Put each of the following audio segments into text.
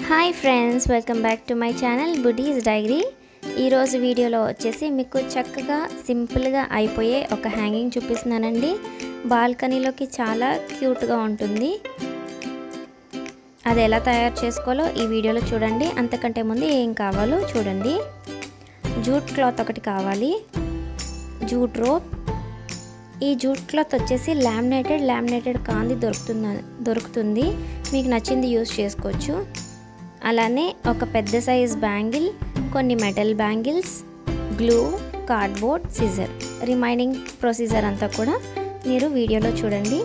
hi friends welcome back to my channel buddy's diary ఈరోజు వీడియోలో వచ్చేసి మీకు చక్కగా సింపుల్గా అయిపోయే ఒక హ్యాంగింగ్ చూపిస్తున్నానండి బాల్కనీలోకి చాలా క్యూట్గా ఉంటుంది అది ఎలా తయారు చేసుకోవాలో ఈ వీడియోలో చూడండి అంతకంటే ముందు ఏం కావాలో చూడండి జూట్ క్లాత్ ఒకటి కావాలి జూట్ రోప్ ఈ జూట్ క్లాత్ వచ్చేసి లామినేటెడ్ లామినేటెడ్ కాంది దొరుకుతుంది దొరుకుతుంది మీకు నచ్చింది యూస్ చేసుకోవచ్చు అలానే ఒక పెద్ద సైజ్ బ్యాంగిల్ కొన్ని metal bangles glue cardboard scissor remaining procedure అంతా కూడా మీరు వీడియోలో చూడండి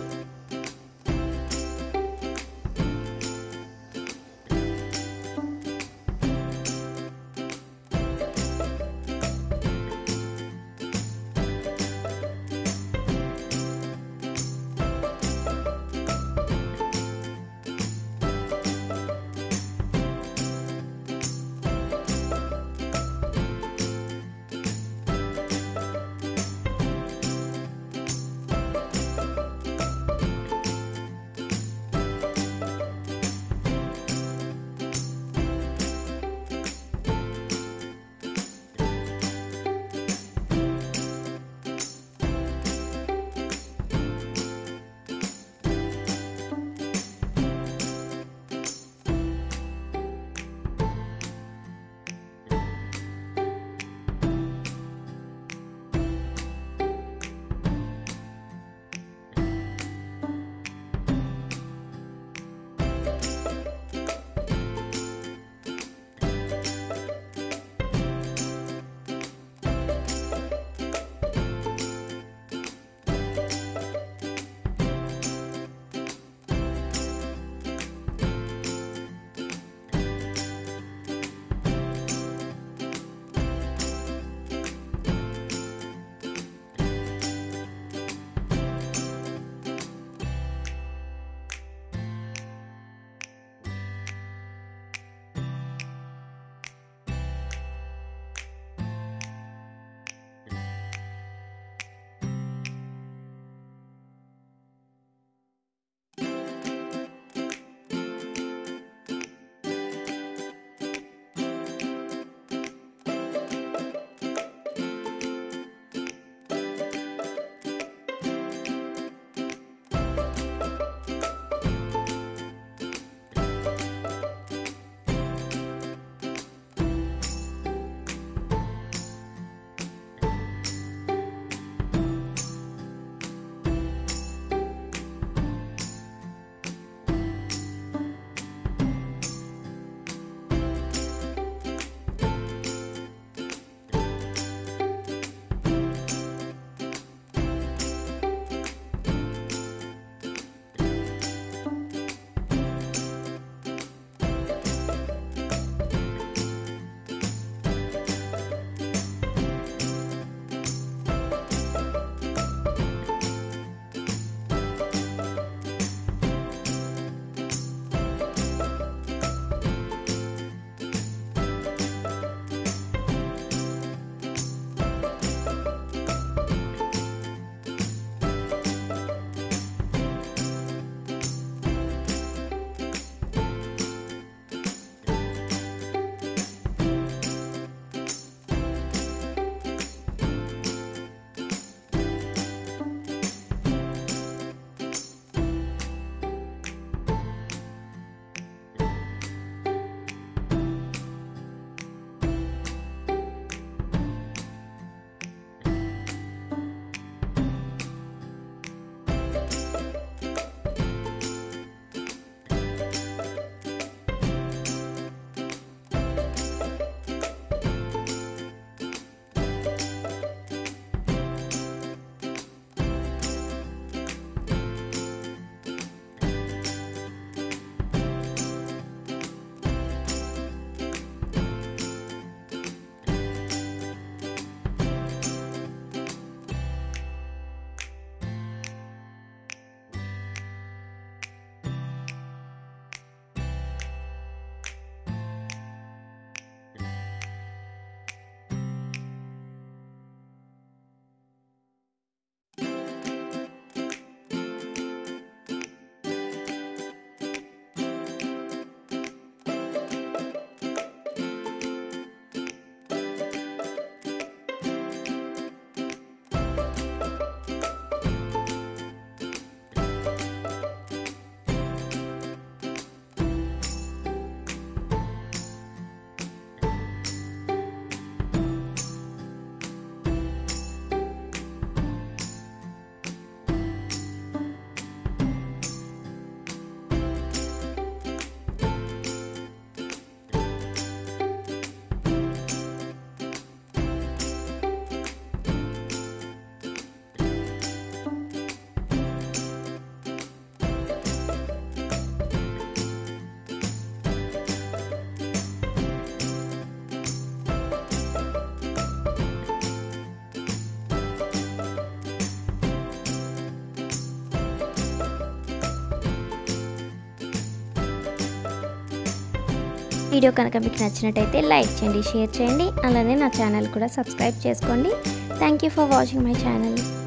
వీడియో కనుక మీకు నచ్చినట్టయితే లైక్ చేయండి షేర్ చేయండి అలానే నా ఛానల్ కూడా సబ్స్క్రైబ్ చేసుకోండి thank you for watching my channel